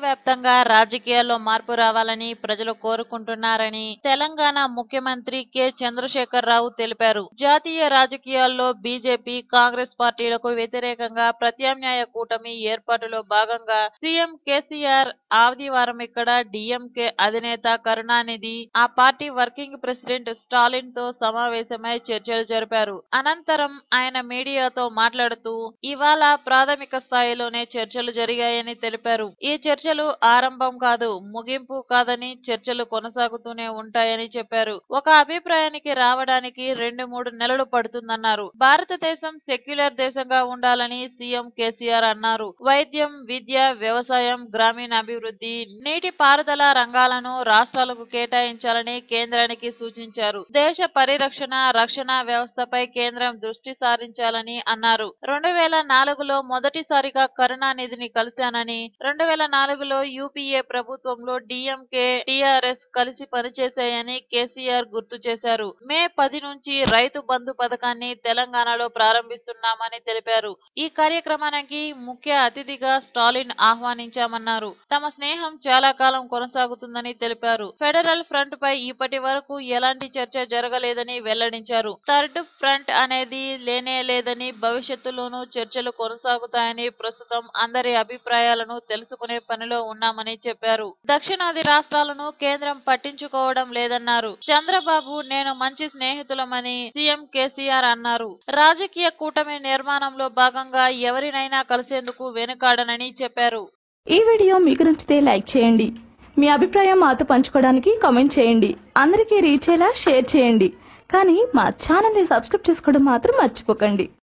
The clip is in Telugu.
దేశవ్యాప్తంగా రాజకీయాల్లో మార్పు రావాలని ప్రజలు కోరుకుంటున్నారని తెలంగాణ ముఖ్యమంత్రి కె చంద్రశేఖర్ రావు తెలిపారు జాతీయ రాజకీయాల్లో బీజేపీ కాంగ్రెస్ పార్టీలకు వ్యతిరేకంగా ప్రత్యామ్నాయ కూటమి ఏర్పాటులో భాగంగా సీఎం కేసీఆర్ ఆదివారం ఇక్కడ డిఎంకే అధినేత కరుణానిధి ఆ పార్టీ వర్కింగ్ ప్రెసిడెంట్ స్టాలిన్ తో సమావేశమై చర్చలు జరిపారు అనంతరం ఆయన మీడియాతో మాట్లాడుతూ ఇవాళ ప్రాథమిక స్థాయిలోనే చర్చలు జరిగాయని తెలిపారు ఈ చర్చలు ఆరంభం కాదు ముగింపు కాదని చర్చలు కొనసాగుతూనే ఉంటాయని చెప్పారు ఒక అభిప్రాయానికి రావడానికి రెండు మూడు నెలలు పడుతుందన్నారు భారతదేశం సెక్యులర్ దేశంగా ఉండాలని సీఎం కేసీఆర్ అన్నారు వైద్యం విద్య వ్యవసాయం గ్రామీణాభివృద్ధి నీటి పారుదల రంగాలను రాష్ట్రాలకు కేటాయించాలని కేంద్రానికి సూచించారు దేశ పరిరక్షణ రక్షణ వ్యవస్థపై కేంద్రం దృష్టి సారించాలని అన్నారు రెండు వేల నాలుగులో మొదటిసారిగా కరుణానిధిని కలిశానని రెండు వేల నాలుగులో యూపీఏ ప్రభుత్వంలో డిఎంకే టిఆర్ఎస్ కలిసి పనిచేశాయని కేసీఆర్ గుర్తు చేశారు మే పది నుంచి రైతు బంధు పథకాన్ని తెలంగాణలో ప్రారంభిస్తున్నామని తెలిపారు ఈ కార్యక్రమానికి ముఖ్య అతిథిగా స్టాలిన్ ఆహ్వానించామన్నారు తమ స్నేహం చాలా కాలం కొనసాగుతుందని తెలిపారు ఫెడరల్ ఫ్రంట్ పై ఇప్పటి వరకు ఎలాంటి చర్చ జరగలేదని వెల్లడించారు థర్డ్ ఫ్రంట్ అనేది లేనే లేదని భవిష్యత్తులోనూ చర్చలు కొనసాగుతాయని ప్రస్తుతం అందరి అభిప్రాయాలను తెలుసుకునే పనిలో ఉన్నామని చెప్పారు దక్షిణాది రాష్ట్రాలను కేంద్రం పట్టించుకోవడం లేదన్నారు చంద్రబాబు నేను మంచి స్నేహితులమని సీఎం కేసీఆర్ అన్నారు రాజకీయ కూటమి నిర్మాణంలో భాగంగా ఎవరినైనా కలిసేందుకు వెనుకాడనని చెప్పారు ఈ వీడియో మీకు నచ్చితే లైక్ చేయండి మీ అభిప్రాయం మాతో పంచుకోవడానికి కామెంట్ చేయండి అందరికీ రీచ్ అయ్యేలా షేర్ చేయండి కానీ మా ఛానల్ని సబ్స్క్రైబ్ చేసుకోవడం మాత్రం మర్చిపోకండి